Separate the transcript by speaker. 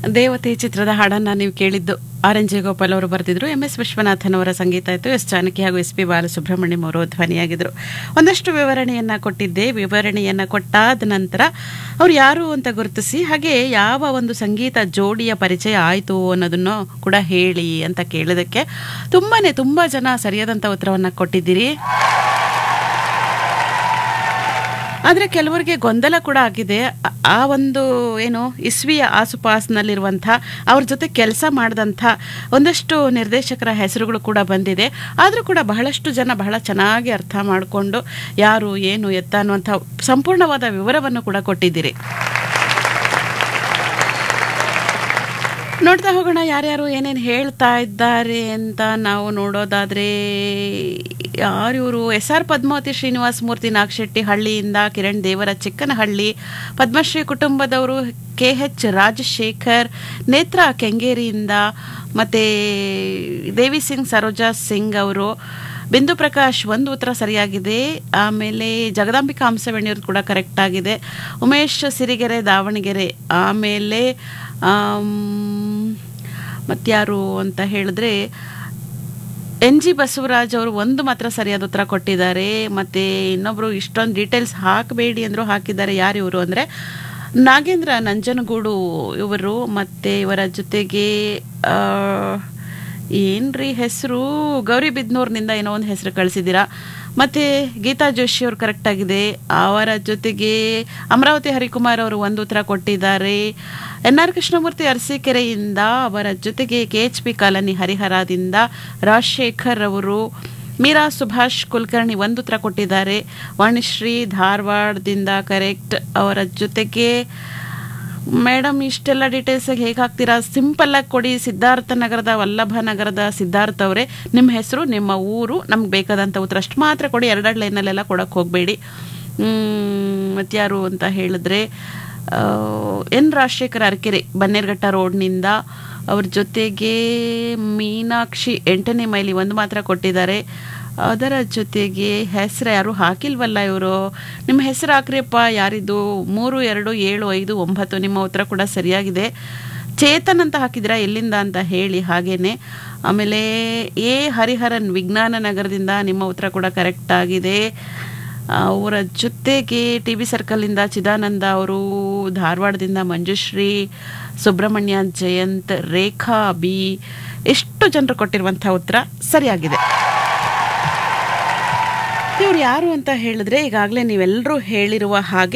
Speaker 1: ದೇವತೆ ಚಿತ್ರದ ಹಾಡನ್ನ ನೀವು ಕೇಳಿದ್ದು ಆರ್ ಎನ್ ಜಯಗೋಪಾಲ್ ಅವರು ಬರೆದಿದ್ರು ಎಂ ಎಸ್ ವಿಶ್ವನಾಥನ್ ಅವರ ಸಂಗೀತ ಇತ್ತು ಎಸ್ ಜಾನಕಿ ಹಾಗೂ ಎಸ್ ಪಿ ಬಾಲಸುಬ್ರಹ್ಮಣ್ಯಂ ಅವರು ಧ್ವನಿಯಾಗಿದ್ರು ಒಂದಷ್ಟು ವಿವರಣೆಯನ್ನ ಕೊಟ್ಟಿದ್ದೆ ವಿವರಣೆಯನ್ನ ಕೊಟ್ಟಾದ ನಂತರ ಅವ್ರು ಯಾರು ಅಂತ ಗುರುತಿಸಿ ಹಾಗೆ ಯಾವ ಒಂದು ಸಂಗೀತ ಜೋಡಿಯ ಪರಿಚಯ ಆಯಿತು ಅನ್ನೋದನ್ನು ಕೂಡ ಹೇಳಿ ಅಂತ ಕೇಳಿದಕ್ಕೆ ತುಂಬಾನೇ ತುಂಬಾ ಜನ ಸರಿಯಾದಂಥ ಉತ್ತರವನ್ನ ಕೊಟ್ಟಿದ್ದೀರಿ ಆದರೆ ಕೆಲವರಿಗೆ ಗೊಂದಲ ಕೂಡ ಆಗಿದೆ ಆ- ಆ ಒಂದು ಏನು ಇಸ್ವಿಯ ಆಸುಪಾಸಿನಲ್ಲಿರುವಂಥ ಅವ್ರ ಜೊತೆ ಕೆಲಸ ಮಾಡಿದಂಥ ಒಂದಷ್ಟು ನಿರ್ದೇಶಕರ ಹೆಸರುಗಳು ಕೂಡ ಬಂದಿದೆ ಆದರೂ ಕೂಡ ಬಹಳಷ್ಟು ಜನ ಬಹಳ ಚೆನ್ನಾಗಿ ಅರ್ಥ ಮಾಡಿಕೊಂಡು ಯಾರು ಏನು ಎತ್ತ ಅನ್ನುವಂಥ ಸಂಪೂರ್ಣವಾದ ವಿವರವನ್ನು ಕೂಡ ಕೊಟ್ಟಿದ್ದೀರಿ ನೋಡ್ತಾ ಹೋಗೋಣ ಯಾರ್ಯಾರು ಏನೇನು ಹೇಳ್ತಾ ಇದ್ದಾರೆ ಅಂತ ನಾವು ನೋಡೋದಾದ್ರೆ ಯಾರು ಇವರು ಎಸ್ ಆರ್ ಪದ್ಮಾವತಿ ಶ್ರೀನಿವಾಸ ಮೂರ್ತಿ ನಾಗಶೆಟ್ಟಿ ಹಳ್ಳಿಯಿಂದ ಕಿರಣ್ ದೇವರ ಚಿಕ್ಕನಹಳ್ಳಿ ಪದ್ಮಶ್ರೀ ಕುಟುಂಬದವರು ಕೆ ಎಚ್ ರಾಜಶೇಖರ್ ನೇತ್ರ ಕೆಂಗೇರಿಯಿಂದ ಮತ್ತೆ ದೇವಿ ಸಿಂಗ್ ಸರೋಜಾ ಸಿಂಗ್ ಅವರು ಬಿಂದು ಪ್ರಕಾಶ್ ಒಂದು ಉತ್ತರ ಸರಿಯಾಗಿದೆ ಆಮೇಲೆ ಜಗದಾಂಬಿಕಾ ಹಂಸವೆಣ್ಣಿಯವ್ರದ್ದು ಕೂಡ ಕರೆಕ್ಟ್ ಆಗಿದೆ ಉಮೇಶ್ ಸಿರಿಗೆರೆ ದಾವಣಗೆರೆ ಆಮೇಲೆ ಆಮ್, ಮತ್ಯಾರು ಅಂತ ಹೇಳಿದ್ರೆ ಎನ್ ಜಿ ಬಸವರಾಜ್ ಅವರು ಒಂದು ಮಾತ್ರ ಸರಿಯಾದ ಉತ್ತರ ಕೊಟ್ಟಿದ್ದಾರೆ ಮತ್ತೆ ಇನ್ನೊಬ್ರು ಇಷ್ಟೊಂದು ಡೀಟೇಲ್ಸ್ ಹಾಕಬೇಡಿ ಅಂದ್ರು ಹಾಕಿದ್ದಾರೆ ಯಾರು ಇವರು ಅಂದ್ರೆ ನಾಗೇಂದ್ರ ನಂಜನಗೂಡು ಇವರು ಮತ್ತೆ ಇವರ ಜೊತೆಗೆ ಆ, ಏನ್ರಿ ಹೆಸರು ಗೌರಿಬಿದ್ನೂರ್ನಿಂದ ಏನೋ ಒಂದು ಹೆಸರು ಕಳಿಸಿದ್ದೀರಾ ಮತ್ತೆ ಗೀತಾ ಜೋಶಿ ಅವರು ಕರೆಕ್ಟ್ ಆಗಿದೆ ಅವರ ಜೊತೆಗೆ ಅಮರಾವತಿ ಹರಿಕುಮಾರ್ ಅವರು ಒಂದು ಉತ್ತರ ಕೊಟ್ಟಿದ್ದಾರೆ ಎನ್ ಆರ್ ಕೃಷ್ಣಮೂರ್ತಿ ಅರಸೀಕೆರೆಯಿಂದ ಅವರ ಜೊತೆಗೆ ಕೆ ಎಚ್ ಪಿ ಕಾಲನಿ ಹರಿಹರದಿಂದ ರಾಜಶೇಖರ್ ಅವರು ಮೀರಾ ಸುಭಾಷ್ ಕುಲಕರ್ಣಿ ಒಂದು ಉತ್ತರ ಕೊಟ್ಟಿದ್ದಾರೆ ವಾಣಿಶ್ರೀ ಧಾರವಾಡದಿಂದ ಕರೆಕ್ಟ್ ಅವರ ಜೊತೆಗೆ ಮೇಡಮ್ ಇಷ್ಟೆಲ್ಲ ಡೀಟೇಲ್ಸ್ ಹೇಗೆ ಹಾಕ್ತೀರಾ ಸಿಂಪಲ್ ಆಗಿ ಕೊಡಿ ಸಿದ್ಧಾರ್ಥ ನಗರದ ವಲ್ಲಭ ನಗರದ ಸಿದ್ಧಾರ್ಥ ಅವರೇ ನಿಮ್ಮ ಹೆಸರು ನಿಮ್ಮ ಊರು ನಮ್ಗೆ ಬೇಕಾದಂಥ ಉತ್ತರ ಅಷ್ಟು ಮಾತ್ರ ಕೊಡಿ ಎರಡೆರಡು ಲೈನಲ್ಲೆಲ್ಲ ಕೊಡೋಕೆ ಹೋಗಬೇಡಿ ಮತ್ಯಾರು ಅಂತ ಹೇಳಿದ್ರೆ ಆ, ಎನ್ ರಾಜಶೇಖರ್ ಅರಕೆರೆ ಬನ್ನೇರ್ಘಟ್ಟ ರೋಡ್ನಿಂದ ಅವ್ರ ಜೊತೆಗೆ ಮೀನಾಕ್ಷಿ ಎಂಟನೇ ಮೈಲಿ ಒಂದು ಮಾತ್ರ ಕೊಟ್ಟಿದ್ದಾರೆ ಅದರ ಜೊತೆಗೆ ಹೆಸರು ಯಾರು ಹಾಕಿಲ್ವಲ್ಲ ಇವರು ನಿಮ್ಮ ಹೆಸರು ಹಾಕ್ರಿಯಪ್ಪ ಯಾರಿದು ಮೂರು ಎರಡು ಏಳು ಐದು ಒಂಬತ್ತು ನಿಮ್ಮ ಉತ್ತರ ಕೂಡ ಸರಿಯಾಗಿದೆ ಚೇತನ್ ಅಂತ ಹಾಕಿದಿರಾ ಎಲ್ಲಿಂದ ಅಂತ ಹೇಳಿ ಹಾಗೇನೆ ಆಮೇಲೆ ಎ ಹರಿಹರನ್ ವಿಜ್ಞಾನ ನಗರದಿಂದ ನಿಮ್ಮ ಉತ್ತರ ಕೂಡ ಕರೆಕ್ಟ್ ಆಗಿದೆ ಅವರ ಜೊತೆಗೆ ಟಿ ಬಿ ಸರ್ಕಲಿಂದ ಚಿದಾನಂದ ಅವರು ಧಾರವಾಡದಿಂದ ಮಂಜುಶ್ರೀ ಸುಬ್ರಹ್ಮಣ್ಯ ಜಯಂತ್ ರೇಖಾ ಬಿ ಎಷ್ಟು ಜನರು ಕೊಟ್ಟಿರುವಂತಹ ಉತ್ತರ ಸರಿಯಾಗಿದೆ ಇವ್ರು ಯಾರು ಅಂತ ಹೇಳಿದ್ರೆ ಈಗಾಗಲೇ ನೀವೆಲ್ಲರೂ ಹೇಳಿರುವ ಹಾಗೆ